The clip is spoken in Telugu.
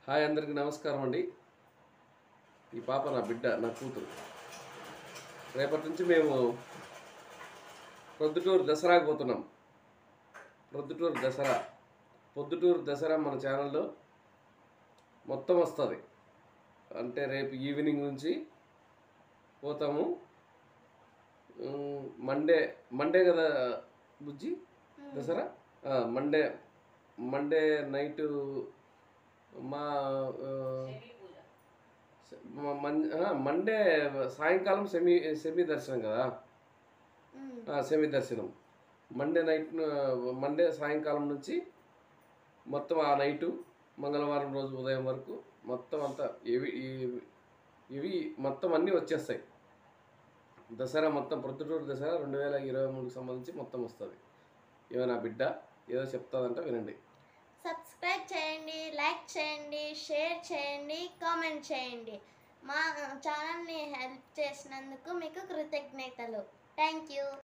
హాయ్ అందరికి నమస్కారం అండి ఈ పాప నా బిడ్డ నా కూతురు రేపటి నుంచి మేము ప్రొద్దుటూరు దసరాకు పోతున్నాం ప్రొద్దుటూరు దసరా పొద్దుటూరు దసరా మన ఛానల్లో మొత్తం వస్తుంది అంటే రేపు ఈవినింగ్ నుంచి పోతాము ఉమ్, మండే మండే కదా బుజ్జి దసరా ఆ, మండే మండే నైట్ మా ఆ, మ- మన్- ఆ, మండే సాయంకాలం సెమీ సెమీ దర్శనం కదా ఆ, సెమీ దర్శనం మండే నైట్ మండే సాయంకాలం నుంచి మొత్తం ఆ నైటు మంగళవారం రోజు ఉదయం వరకు మొత్తం అంతా ఇవి ఇవి- ఇవి మొత్తం అన్నీ వచ్చేస్తాయి దసరా మొత్తం ప్రొద్దుటూరు దసరా రెండు వేల ఇరవై మూడుకి సంబంధించి మొత్తం వస్తుంది ఇవ నా బిడ్డ ఏదో చెప్తాదంట వినండి సబ్స్క్రైబ్ చేయండి లైక్ చేయండి షేర్ చేయండి కామెంట్ చేయండి మా ఛానల్ని హెల్ప్ చేసినందుకు మీకు కృతజ్ఞతలు థ్యాంక్ యూ